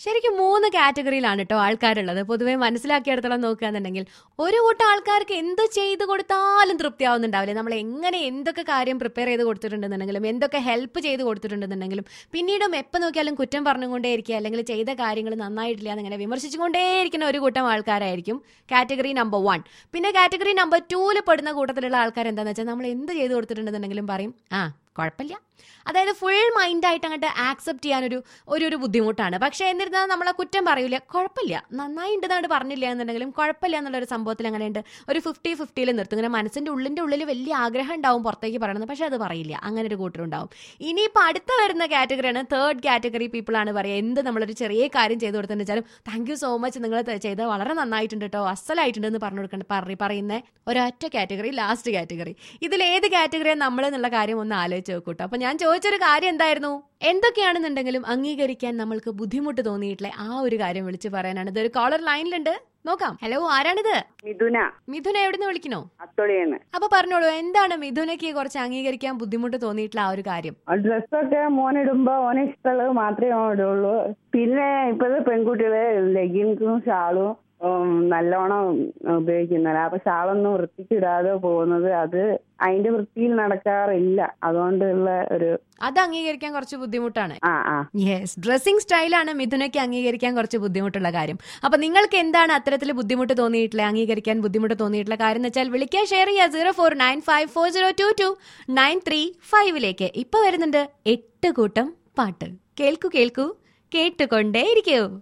ശരിക്കും മൂന്ന് കാറ്റഗറിയിലാണ് കേട്ടോ ആൾക്കാരുള്ളത് പൊതുവെ മനസ്സിലാക്കിയെടുത്തോളം നോക്കുകയാണെന്നുണ്ടെങ്കിൽ ഒരു കൂട്ടം ആൾക്കാർക്ക് എന്ത് ചെയ്ത് കൊടുത്താലും തൃപ്തിയാവുന്നുണ്ടാവില്ലേ നമ്മൾ എങ്ങനെ എന്തൊക്കെ കാര്യം പ്രിപ്പയർ ചെയ്ത് കൊടുത്തിട്ടുണ്ടെന്നുണ്ടെങ്കിലും എന്തൊക്കെ ഹെൽപ്പ് ചെയ്ത് കൊടുത്തിട്ടുണ്ടെന്നുണ്ടെങ്കിലും പിന്നീടും എപ്പോൾ നോക്കിയാലും കുറ്റം പറഞ്ഞുകൊണ്ടേയിരിക്കുക അല്ലെങ്കിൽ ചെയ്ത കാര്യങ്ങൾ നന്നായിട്ടില്ല എന്നിങ്ങനെ വിമർശിച്ചുകൊണ്ടേയിരിക്കുന്ന ഒരു കൂട്ടം ആൾക്കാരായിരിക്കും കാറ്റഗറി നമ്പർ വൺ പിന്നെ കാറ്റഗറി നമ്പർ ടൂവിൽ പെടുന്ന കൂട്ടത്തിലുള്ള ആൾക്കാർ എന്താണെന്ന് വെച്ചാൽ നമ്മൾ എന്ത് ചെയ്ത് കൊടുത്തിട്ടുണ്ടെന്നുണ്ടെങ്കിലും പറയും ആ കുഴപ്പമില്ല അതായത് ഫുൾ മൈൻഡായിട്ട് അങ്ങോട്ട് ആക്സെപ്റ്റ് ചെയ്യാനൊരു ഒരു ഒരു ബുദ്ധിമുട്ടാണ് പക്ഷേ എന്നിരുന്നാൽ നമ്മളെ കുറ്റം പറയൂല കുഴപ്പമില്ല നന്നായി ഉണ്ടെന്നാണ് പറഞ്ഞില്ല എന്നുണ്ടെങ്കിലും കുഴപ്പമില്ല എന്നുള്ളൊരു സംഭവത്തിൽ അങ്ങനെ ഉണ്ട് ഒരു ഫിഫ്റ്റി ഫിഫ്റ്റിയിൽ നിർത്തും ഇങ്ങനെ മനസ്സിൻ്റെ ഉള്ളിൻ്റെ ഉള്ളിൽ വലിയ ആഗ്രഹം ഉണ്ടാവും പുറത്തേക്ക് പറയണമെന്ന് പക്ഷേ അത് പറയില്ല അങ്ങനെ ഒരു കൂട്ടരുണ്ടാവും ഇനിയിപ്പോൾ അടുത്ത വരുന്ന കാറ്റഗറിയാണ് തേർഡ് കാറ്റഗറി പീപ്പിൾ ആണ് പറയുക എന്ത് നമ്മളൊരു ചെറിയ കാര്യം ചെയ്തു കൊടുത്തെന്ന് വെച്ചാലും താങ്ക് യു സോ മച്ച് നിങ്ങൾ ചെയ്തത് വളരെ നന്നായിട്ടുണ്ട് കേട്ടോ അസലായിട്ടുണ്ട് എന്ന് പറഞ്ഞു കൊടുക്കേണ്ട പറ പറയുന്ന ഒരൊറ്റ കാറ്റഗറി ലാസ്റ്റ് കാറ്റഗറി ഇതിൽ ഏത് കാറ്റഗറിയാണ് നമ്മൾ എന്നുള്ള കാര്യം ഒന്ന് ആലോചിച്ച് നോക്കൂട്ടോ അപ്പൊ ഞാൻ ചോദിച്ചൊരു കാര്യം എന്തായിരുന്നു എന്തൊക്കെയാണെന്നുണ്ടെങ്കിലും അംഗീകരിക്കാൻ നമ്മൾക്ക് ബുദ്ധിമുട്ട് തോന്നിയിട്ടുള്ള ആ ഒരു കാര്യം വിളിച്ചു പറയാനാണ് ഇതൊരു കോളർ ലൈനിലുണ്ട് നോക്കാം ഹലോ ആരാണിത് മിഥുന മിഥുന എവിടുന്ന് വിളിക്കണോ അത്തോളിയെന്ന് അപ്പൊ പറഞ്ഞോളൂ എന്താണ് മിഥുനയ്ക്ക് കുറച്ച് അംഗീകരിക്കാൻ ബുദ്ധിമുട്ട് തോന്നിയിട്ടുള്ള ആ ഒരു കാര്യം ഡ്രസ്സൊക്കെ മോനിടുമ്പോ ഓന് ഇഷ്ടമുള്ളത് മാത്രമേ ഓൻ ഇടുള്ളൂ പിന്നെ ഇപ്പോഴത്തെ പെൺകുട്ടികള് ലെഗിൻസും ഷാളും ഉം, നല്ലോണം ഉപയോഗിക്കുന്നില്ല അപ്പൊ ഷാളൊന്നും വൃത്തിക്കിടാതെ പോകുന്നത് അത് അതിന്റെ വൃത്തിയിൽ നടക്കാറില്ല അതുകൊണ്ടുള്ള ഒരു അത് അംഗീകരിക്കാൻ കുറച്ച് ബുദ്ധിമുട്ടാണ് ആ ആ യെസ് ഡ്രസ്സിംഗ് സ്റ്റൈലാണ് മിഥുനയ്ക്ക് അംഗീകരിക്കാൻ കുറച്ച് ബുദ്ധിമുട്ടുള്ള കാര്യം അപ്പൊ നിങ്ങൾക്ക് എന്താണ് അത്തരത്തിൽ ബുദ്ധിമുട്ട് തോന്നിയിട്ടുള്ള അംഗീകരിക്കാൻ ബുദ്ധിമുട്ട് തോന്നിയിട്ടുള്ള കാര്യം എന്ന് വെച്ചാൽ വിളിക്കാൻ ഷെയർ ചെയ്യുക zero four nine five four zero two two nine three ഫൈവിലേക്ക് ഇപ്പൊ വരുന്നുണ്ട് എട്ട് കൂട്ടം പാട്ട് കേൾക്കൂ കേൾക്കൂ കേട്ടുകൊണ്ടേയിരിക്കൂ